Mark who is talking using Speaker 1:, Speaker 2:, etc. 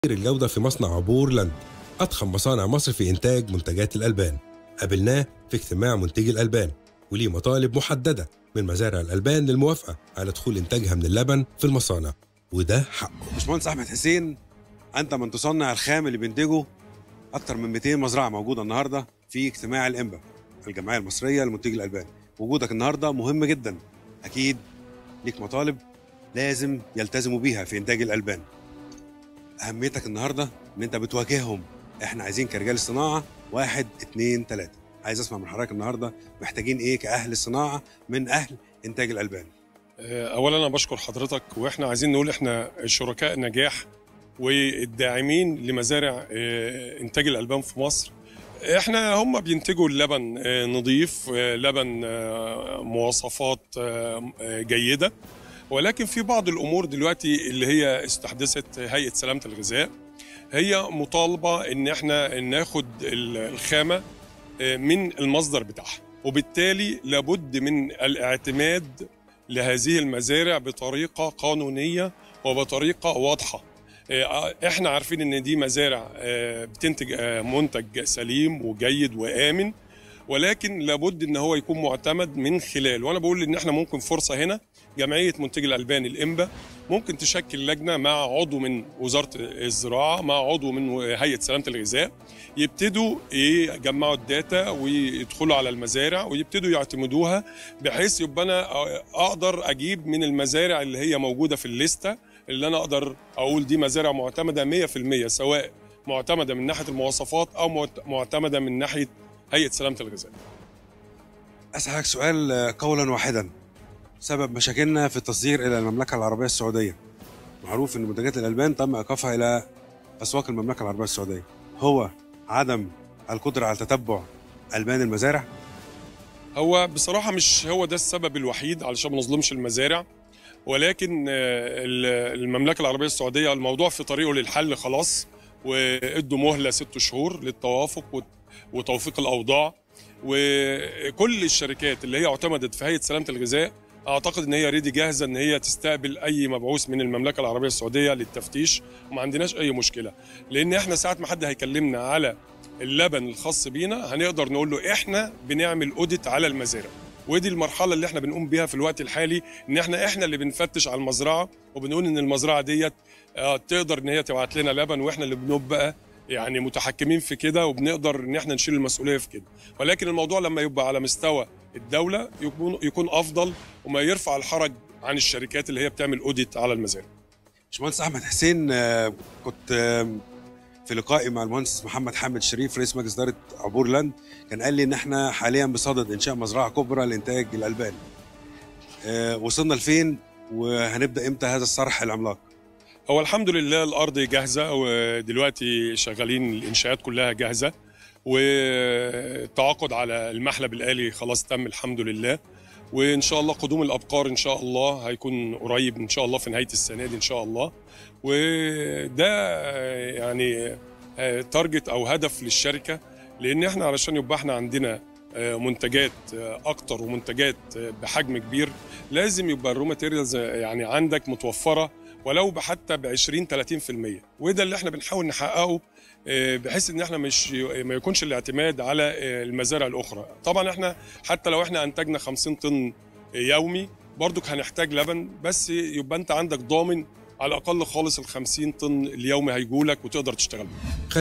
Speaker 1: الجودة في مصنع عبور لاند أضخم مصانع مصر في إنتاج منتجات الألبان قابلناه في اجتماع منتجي الألبان وليه مطالب محددة من مزارع الألبان للموافقة على دخول إنتاجها من اللبن في المصانع وده حقه
Speaker 2: باشمهندس احمد حسين انت من تصنع الخام اللي بينتجه اكتر من 200 مزرعه موجوده النهارده في اجتماع الانبا الجمعيه المصريه لمنتجي الالبان وجودك النهارده مهم جدا اكيد ليك مطالب لازم يلتزموا بيها في انتاج الالبان اهميتك النهارده ان انت بتواجههم احنا عايزين كرجال الصناعه واحد اتنين تلاته عايز اسمع من حضرتك النهارده محتاجين ايه كاهل الصناعه من اهل انتاج الالبان
Speaker 3: اولا انا بشكر حضرتك واحنا عايزين نقول احنا شركاء نجاح والداعمين لمزارع آه، انتاج الالبان في مصر احنا هم بينتجوا اللبن آه، نظيف آه، لبن آه، مواصفات آه، آه، جيده ولكن في بعض الامور دلوقتي اللي هي استحدثت هيئه سلامه الغذاء هي مطالبه ان احنا ناخد ال- الخامه آه، من المصدر بتاعها وبالتالي لابد من الاعتماد لهذه المزارع بطريقه قانونيه وبطريقه واضحه آه، احنا عارفين ان دي مزارع آه، بتنتج آه، منتج سليم وجيد وامن ولكن لابد ان هو يكون معتمد من خلال وانا بقول ان احنا ممكن فرصه هنا جمعيه منتجي الالبان الانبا ممكن تشكل لجنه مع عضو من وزاره الزراعه مع عضو من هيئه سلامه الغذاء يبتدوا يجمعوا الداتا ويدخلوا على المزارع ويبتدوا يعتمدوها بحيث يبقى انا اقدر اجيب من المزارع اللي هي موجوده في الليسته اللي انا اقدر اقول دي مزارع معتمده 100% سواء معتمده من ناحيه المواصفات او معت- معتمده من ناحيه هيئه سلامه الغذاء.
Speaker 2: اسالك سؤال آه، قولا واحدا سبب مشاكلنا في التصدير الى المملكه العربيه السعوديه معروف ان منتجات الالبان تم ايقافها الى اسواق المملكه العربيه السعوديه هو عدم القدره على تتبع البان المزارع
Speaker 3: هو بصراحة مش هو ده السبب الوحيد علشان ما نظلمش المزارع ولكن آه، ال- المملكة العربية السعودية الموضوع في طريقه للحل خلاص وادوا مهلة ست شهور للتوافق وت- وتوفيق الأوضاع وكل الشركات اللي هي اعتمدت في هيئة سلامة الغذاء اعتقد ان هي ريدي جاهزه ان هي تستقبل اي مبعوث من المملكه العربيه السعوديه للتفتيش وما عندناش اي مشكله لان احنا ساعه ما حد هيكلمنا على اللبن الخاص بينا هنقدر نقول له احنا بنعمل اوديت على المزارع ودي المرحله اللي احنا بنقوم بيها في الوقت الحالي ان احنا احنا اللي بنفتش على المزرعه وبنقول ان المزرعه ديت آه، تقدر ان هي تبعت لنا لبن واحنا اللي بنبقى يعني متحكمين في كده وبنقدر ان احنا نشيل المسؤوليه في كده ولكن الموضوع لما يبقى على مستوى الدوله يكون يكون افضل وما يرفع الحرج عن الشركات اللي هي بتعمل اوديت على المزارع
Speaker 2: باشمهندس احمد حسين آه، كنت آه، في لقائي مع المهندس محمد حامد شريف رئيس مجلس اداره عبور لاند كان قال لي ان احنا حاليا بصدد انشاء مزرعه كبرى لانتاج الالبان آه، وصلنا لفين وهنبدا امتى هذا الصرح العملاق
Speaker 3: هو الحمد لله الارض جاهزه ودلوقتي شغالين الانشاءات كلها جاهزه والتعاقد على المحلب الالي خلاص تم الحمد لله وان شاء الله قدوم الابقار ان شاء الله هيكون قريب ان شاء الله في نهايه السنه دي ان شاء الله وده يعني تارجت او هدف للشركه لان احنا علشان يبقى احنا عندنا منتجات اكتر ومنتجات بحجم كبير لازم يبقى الرو ماتيريالز يعني عندك متوفره ولو بحتى ب 20 30% وده اللي احنا بنحاول نحققه آه، بحيث ان احنا مش ما يكونش الاعتماد على آه، المزارع الاخرى طبعا احنا حتى لو احنا انتجنا 50 طن يومي برضك هنحتاج لبن بس يبقى انت عندك ضامن على الاقل خالص ال 50 طن اليومي هيجولك وتقدر تشتغل بيه